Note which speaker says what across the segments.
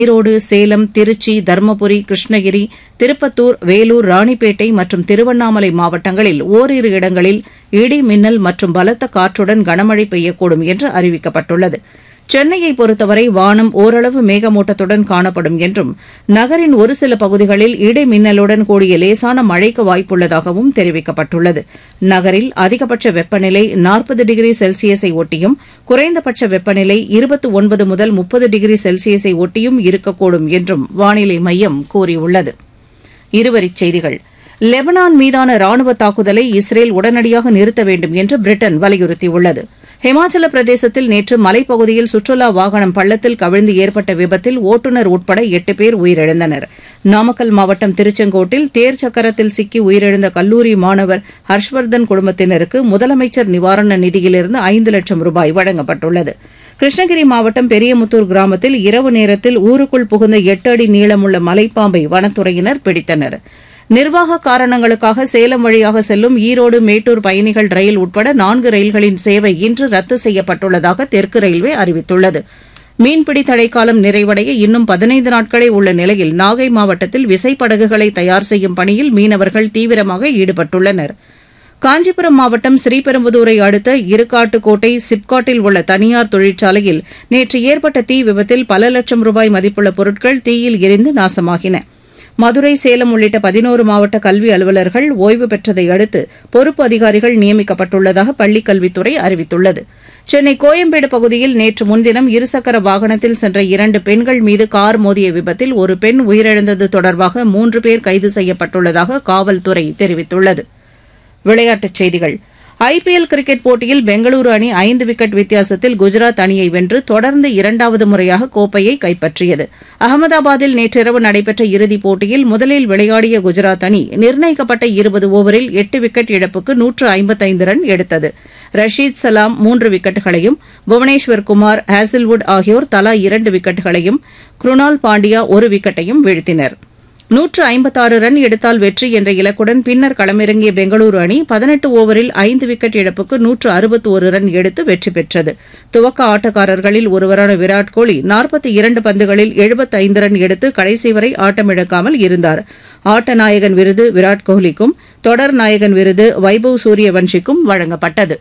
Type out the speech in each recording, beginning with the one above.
Speaker 1: ஈரோடு சேலம் திருச்சி தருமபுரி கிருஷ்ணகிரி திருப்பத்தூர் வேலூர் ராணிப்பேட்டை மற்றும் திருவண்ணாமலை மாவட்டங்களில் ஓரிரு இடங்களில் இடி மின்னல் மற்றும் பலத்த காற்றுடன் கனமழை பெய்யக்கூடும் என்று அறிவிக்கப்பட்டுள்ளது சென்னையை பொறுத்தவரை வானம் ஓரளவு மேகமூட்டத்துடன் காணப்படும் என்றும் நகரின் ஒரு சில பகுதிகளில் இடி மின்னலுடன் கூடிய லேசான மழைக்கு வாய்ப்புள்ளதாகவும் தெரிவிக்கப்பட்டுள்ளது நகரில் அதிகபட்ச வெப்பநிலை நாற்பது டிகிரி செல்சியஸை ஒட்டியும் குறைந்தபட்ச வெப்பநிலை இருபத்தி ஒன்பது முதல் முப்பது டிகிரி செல்சியஸை ஒட்டியும் இருக்கக்கூடும் என்றும் வானிலை மையம் கூறியுள்ளது இருவரிச் செய்திகள் லெபனான் மீதான ராணுவ தாக்குதலை இஸ்ரேல் உடனடியாக நிறுத்த வேண்டும் என்று பிரிட்டன் வலியுறுத்தியுள்ளது ஹிமாச்சல பிரதேசத்தில் நேற்று மலைப்பகுதியில் சுற்றுலா வாகனம் பள்ளத்தில் கவிழ்ந்து ஏற்பட்ட விபத்தில் ஓட்டுநர் உட்பட எட்டு பேர் உயிரிழந்தனர் நாமக்கல் மாவட்டம் திருச்செங்கோட்டில் தேர் சக்கரத்தில் சிக்கி உயிரிழந்த கல்லூரி மாணவர் ஹர்ஷ்வர்தன் குடும்பத்தினருக்கு முதலமைச்சர் நிவாரண நிதியிலிருந்து ஐந்து லட்சம் ரூபாய் வழங்கப்பட்டுள்ளது கிருஷ்ணகிரி மாவட்டம் பெரியமுத்தூர் கிராமத்தில் இரவு நேரத்தில் ஊருக்குள் புகுந்த எட்டு அடி நீளமுள்ள மலைப்பாம்பை வனத்துறையினர் பிடித்தனர் நிர்வாக காரணங்களுக்காக சேலம் வழியாக செல்லும் ஈரோடு மேட்டூர் பயணிகள் ரயில் உட்பட நான்கு ரயில்களின் சேவை இன்று ரத்து செய்யப்பட்டுள்ளதாக தெற்கு ரயில்வே அறிவித்துள்ளது மீன்பிடி தடைக்காலம் நிறைவடைய இன்னும் பதினைந்து நாட்களே உள்ள நிலையில் நாகை மாவட்டத்தில் விசைப்படகுகளை தயார் செய்யும் பணியில் மீனவர்கள் தீவிரமாக ஈடுபட்டுள்ளனர் காஞ்சிபுரம் மாவட்டம் ஸ்ரீபெரும்புதூரை அடுத்த இருக்காட்டுக்கோட்டை சிப்காட்டில் உள்ள தனியார் தொழிற்சாலையில் நேற்று ஏற்பட்ட தீ விபத்தில் பல லட்சம் ரூபாய் மதிப்புள்ள பொருட்கள் தீயில் எரிந்து நாசமாகின மதுரை சேலம் உள்ளிட்ட பதினோரு மாவட்ட கல்வி அலுவலர்கள் ஓய்வு பெற்றதை அடுத்து பொறுப்பு அதிகாரிகள் நியமிக்கப்பட்டுள்ளதாக பள்ளிக் கல்வித்துறை அறிவித்துள்ளது சென்னை கோயம்பேடு பகுதியில் நேற்று முன்தினம் இருசக்கர வாகனத்தில் சென்ற இரண்டு பெண்கள் மீது கார் மோதிய விபத்தில் ஒரு பெண் உயிரிழந்தது தொடர்பாக மூன்று பேர் கைது செய்யப்பட்டுள்ளதாக காவல்துறை தெரிவித்துள்ளது விளையாட்டுச் செய்திகள் ஐபிஎல் கிரிக்கெட் போட்டியில் பெங்களூரு அணி ஐந்து விக்கெட் வித்தியாசத்தில் குஜராத் அணியை வென்று தொடர்ந்து இரண்டாவது முறையாக கோப்பையை கைப்பற்றியது அகமதாபாத்தில் நேற்றிரவு நடைபெற்ற இறுதிப் போட்டியில் முதலில் விளையாடிய குஜராத் அணி நிர்ணயிக்கப்பட்ட இருபது ஓவரில் எட்டு விக்கெட் இழப்புக்கு நூற்று ஐம்பத்தைந்து ரன் எடுத்தது ரஷீத் சலாம் மூன்று விக்கெட்டுகளையும் புவனேஸ்வர் குமார் ஹேசில்வுட் ஆகியோர் தலா இரண்டு விக்கெட்டுகளையும் குருணால் பாண்டியா ஒரு விக்கெட்டையும் வீழ்த்தினர் நூற்று ஐம்பத்தாறு ரன் எடுத்தால் வெற்றி என்ற இலக்குடன் பின்னர் களமிறங்கிய பெங்களூரு அணி பதினெட்டு ஓவரில் ஐந்து விக்கெட் இழப்புக்கு நூற்று அறுபத்தி ஒரு ரன் எடுத்து வெற்றி பெற்றது துவக்க ஆட்டக்காரர்களில் ஒருவரான விராட் கோலி நாற்பத்தி இரண்டு பந்துகளில் எழுபத்தைந்து ரன் எடுத்து கடைசி வரை ஆட்டமிழக்காமல் இருந்தார் ஆட்ட நாயகன் விருது விராட் கோஹ்லிக்கும் தொடர் நாயகன் விருது வைபவ் சூரியவன்ஷிக்கும் வழங்கப்பட்டது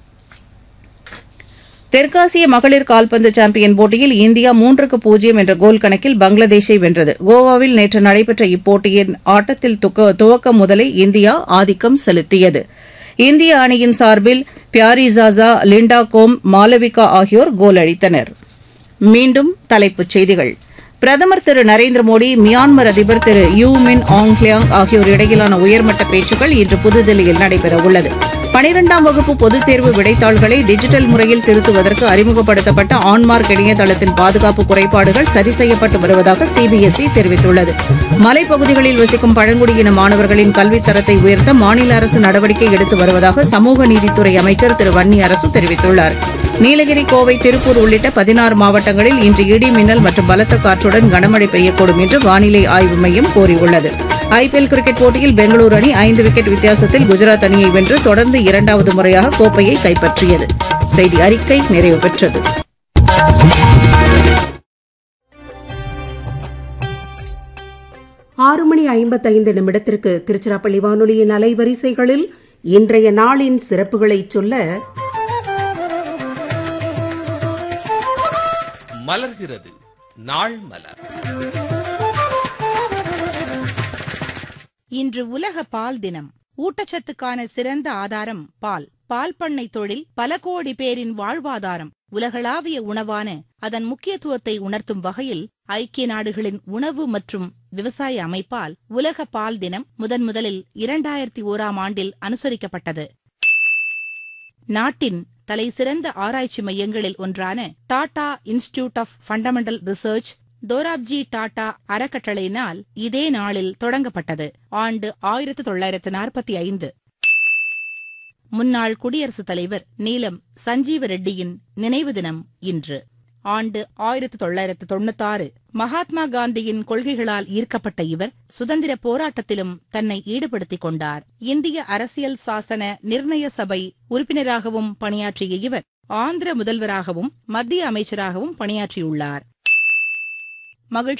Speaker 1: தெற்காசிய மகளிர் கால்பந்து சாம்பியன் போட்டியில் இந்தியா மூன்றுக்கு பூஜ்ஜியம் என்ற கோல் கணக்கில் பங்களாதேஷை வென்றது கோவாவில் நேற்று நடைபெற்ற இப்போட்டியின் ஆட்டத்தில் துவக்கம் முதலே இந்தியா ஆதிக்கம் செலுத்தியது இந்திய அணியின் சார்பில் பியாரிசாசா லிண்டா கோம் மாலவிகா ஆகியோர் கோல் அடித்தனர் மீண்டும் தலைப்புச் செய்திகள் பிரதமர் திரு நரேந்திர மோடி மியான்மர் அதிபர் திரு யூ மின் ஆங் ஹியாங் ஆகியோர் இடையிலான உயர்மட்ட பேச்சுக்கள் இன்று புதுதில்லியில் நடைபெறவுள்ளது பனிரெண்டாம் வகுப்பு பொதுத் தேர்வு விடைத்தாள்களை டிஜிட்டல் முறையில் திருத்துவதற்கு அறிமுகப்படுத்தப்பட்ட ஆன்மார்க் இணையதளத்தின் பாதுகாப்பு குறைபாடுகள் சரி செய்யப்பட்டு வருவதாக சிபிஎஸ்இ தெரிவித்துள்ளது மலைப்பகுதிகளில் வசிக்கும் பழங்குடியின மாணவர்களின் கல்வித் தரத்தை உயர்த்த மாநில அரசு நடவடிக்கை எடுத்து வருவதாக சமூக நீதித்துறை அமைச்சர் திரு வன்னி அரசு தெரிவித்துள்ளார் நீலகிரி கோவை திருப்பூர் உள்ளிட்ட பதினாறு மாவட்டங்களில் இன்று இடி மின்னல் மற்றும் பலத்த காற்றுடன் கனமழை பெய்யக்கூடும் என்று வானிலை ஆய்வு மையம் கூறியுள்ளது ஐபிஎல் கிரிக்கெட் போட்டியில் பெங்களூரு அணி ஐந்து விக்கெட் வித்தியாசத்தில் குஜராத் அணியை வென்று தொடர்ந்து இரண்டாவது முறையாக கோப்பையை கைப்பற்றியது செய்தி அறிக்கை நிறைவு பெற்றது
Speaker 2: ஆறு மணி ஐம்பத்தைந்து நிமிடத்திற்கு திருச்சிராப்பள்ளி வானொலியின் அலைவரிசைகளில் இன்றைய நாளின் சிறப்புகளை சொல்ல
Speaker 3: மலர்கிறது நாள் மலர்
Speaker 4: இன்று உலக பால் தினம் ஊட்டச்சத்துக்கான சிறந்த ஆதாரம் பால் பால் பண்ணை தொழில் பல கோடி பேரின் வாழ்வாதாரம் உலகளாவிய உணவான அதன் முக்கியத்துவத்தை உணர்த்தும் வகையில் ஐக்கிய நாடுகளின் உணவு மற்றும் விவசாய அமைப்பால் உலக பால் தினம் முதன் முதலில் இரண்டாயிரத்தி ஓராம் ஆண்டில் அனுசரிக்கப்பட்டது நாட்டின் தலை சிறந்த ஆராய்ச்சி மையங்களில் ஒன்றான Tata institute of fundamental research Dorabji Tata அறக்கட்டளையினால் இதே நாளில் தொடங்கப்பட்டது ஆண்டு ஆயிரத்து தொள்ளாயிரத்து நாற்பத்தி ஐந்து முன்னாள் குடியரசுத் தலைவர் நீலம் சஞ்சீவ ரெட்டியின் நினைவு தினம் இன்று ஆண்டு ஆயிரத்து தொள்ளாயிரத்து தொண்ணூத்தாறு மகாத்மா காந்தியின் கொள்கைகளால் ஈர்க்கப்பட்ட இவர் சுதந்திர போராட்டத்திலும் தன்னை ஈடுபடுத்திக் கொண்டார் இந்திய அரசியல் சாசன நிர்ணய சபை உறுப்பினராகவும் பணியாற்றிய இவர் ஆந்திர முதல்வராகவும் மத்திய அமைச்சராகவும் பணியாற்றியுள்ளார் மகிழ்ச்சி